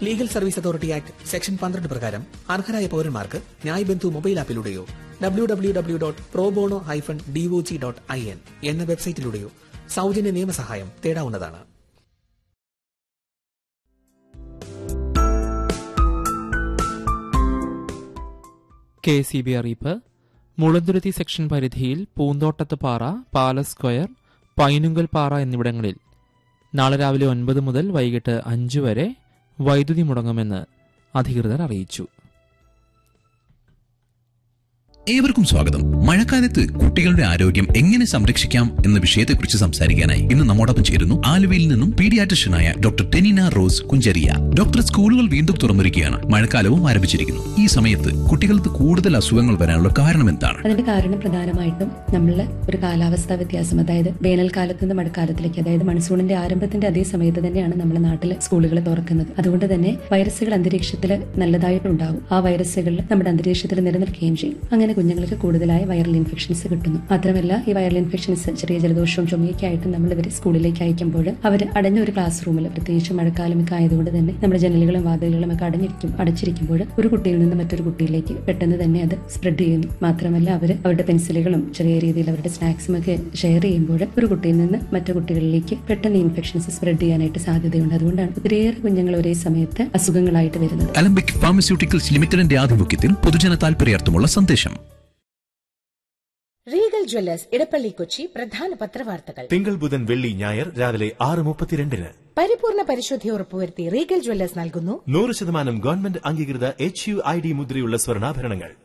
legal service authority act section പന്ത്രണ്ട് പ്രകാരം അർഹരായ പൌരന്മാർക്ക് ന്യായ് ബന്ധു മൊബൈൽ ആപ്പിലൂടെയോ W W W dot pro bono hyphen DOG dot I N എന്ന വെബ്സൈറ്റിലൂടെയോ സൗജന്യ നിയമസഹായം തേടാവുന്നതാണ് കെ സി ബി അറിയിപ്പ് മുളന്തുരുത്തി സെക്ഷൻ പരിധിയിൽ പൂന്തോട്ടത്ത് പാറ പാലസ് സ്ക്വയർ പൈനുങ്കൽ പാറ എന്നിവിടങ്ങളിൽ നാളെ രാവിലെ ഒൻപത് മുതൽ വൈകിട്ട് അഞ്ച് വരെ വൈദ്യുതി മുടങ്ങുമെന്ന് അധികൃതർ അറിയിച്ചു ഏവർക്കും സ്വാഗതം മഴക്കാലത്ത് കുട്ടികളുടെ ആരോഗ്യം എങ്ങനെ സംരക്ഷിക്കാം എന്ന വിഷയത്തെക്കുറിച്ച് സംസാരിക്കാനായി ഇന്ന് നമ്മോടൊപ്പം ചേരുന്നു ആലുവയിൽ നിന്നും പീഡിയാട്രിഷ്യനായ doctor Tenina Rose Kunchariya doctor സ്കൂളുകൾ വീണ്ടും തുറന്നിരിക്കുകയാണ് മഴക്കാലവും ആരംഭിച്ചിരിക്കുന്നു ഈ സമയത്ത് കുട്ടികൾക്ക് കൂടുതൽ അസുഖങ്ങൾ വരാനുള്ള കാരണം എന്താണ് അതിന്റെ കാരണം പ്രധാനമായിട്ടും നമ്മൾ ഒരു കാലാവസ്ഥാ വ്യത്യാസം അതായത് വേനൽക്കാലത്ത് നിന്ന് മഴക്കാലത്തിലേക്ക് അതായത് മൺസൂണിന്റെ ആരംഭത്തിന്റെ അതേ സമയത്ത് തന്നെയാണ് നമ്മുടെ നാട്ടിൽ സ്കൂളുകൾ തുറക്കുന്നത് അതുകൊണ്ട് തന്നെ വൈറസുകൾ അന്തരീക്ഷത്തിൽ നല്ലതായിട്ടുണ്ടാവും ആ വൈറസുകൾ നമ്മുടെ അന്തരീക്ഷത്തിൽ നിലനിൽക്കുകയും ചെയ്യും അങ്ങനെ കുഞ്ഞുങ്ങൾക്ക് കൂടുതലായ വൈറൽ ഇൻഫെക്ഷൻസ് കിട്ടുന്നു മാത്രമല്ല ഈ വൈറൽ ഇൻഫെക്ഷൻസ് ചെറിയ ജലദോഷവും ചുമയൊക്കെ ആയിട്ട് നമ്മൾ ഇവരെ സ്കൂളിലേക്ക് അയക്കുമ്പോൾ അവർ അടഞ്ഞ ഒരു ക്ലാസ് റൂമിൽ പ്രത്യേകിച്ച് മഴക്കാലമൊക്കെ ആയതുകൊണ്ട് തന്നെ നമ്മുടെ ജനലുകളും വാതിലുകളും ഒക്കെ അടഞ്ഞിരിക്കും അടച്ചിരിക്കുമ്പോൾ ഒരു കുട്ടിയിൽ നിന്ന് മറ്റൊരു കുട്ടിയിലേക്ക് പെട്ടെന്ന് തന്നെ അത് സ്പ്രെഡ് ചെയ്യുന്നു മാത്രമല്ല അവർ അവരുടെ പെൻസിലുകളും ചെറിയ രീതിയിൽ അവരുടെ സ്നാക്സും ഒക്കെ ഷെയർ ചെയ്യുമ്പോൾ ഒരു കുട്ടിയിൽ നിന്ന് മറ്റു കുട്ടികളിലേക്ക് പെട്ടെന്ന് ഇൻഫെക്ഷൻസ് സ്പ്രെഡ് ചെയ്യാനായിട്ട് സാധ്യതയുണ്ട് അതുകൊണ്ടാണ് ഒത്തിരിയേറെ കുഞ്ഞുങ്ങൾ ഒരേ സമയത്ത് അസുഖങ്ങളായിട്ട് വരുന്നത് അലംബിക് ഫാർമസ്യൂട്ടിക്കൽസ് ലിമിറ്റഡിന്റെ ആഭിമുഖ്യത്തിൽ പൊതുജന താൽപര്യാർത്ഥമുള്ള സന്ദേശം റീഗൽ ജ്വല്ലേഴ്സ് ഇടപ്പള്ളി കൊച്ചി പ്രധാന പത്രവാർത്തകൾ തിങ്കൾ ബുധൻ വെള്ളി ഞായർ രാവിലെ ആറ് മുപ്പത്തിരണ്ടിന് പരിപൂർണ പരിശുദ്ധി ഉറപ്പുവരുത്തി റീഗൽ ജ്വല്ലേഴ്സ് നൽകുന്നു നൂറ് ശതമാനം ഗവൺമെന്റ് അംഗീകൃത എച്ച് യു ഐ ഡി മുദ്രയുള്ള സ്വർണ്ണാഭരണങ്ങൾ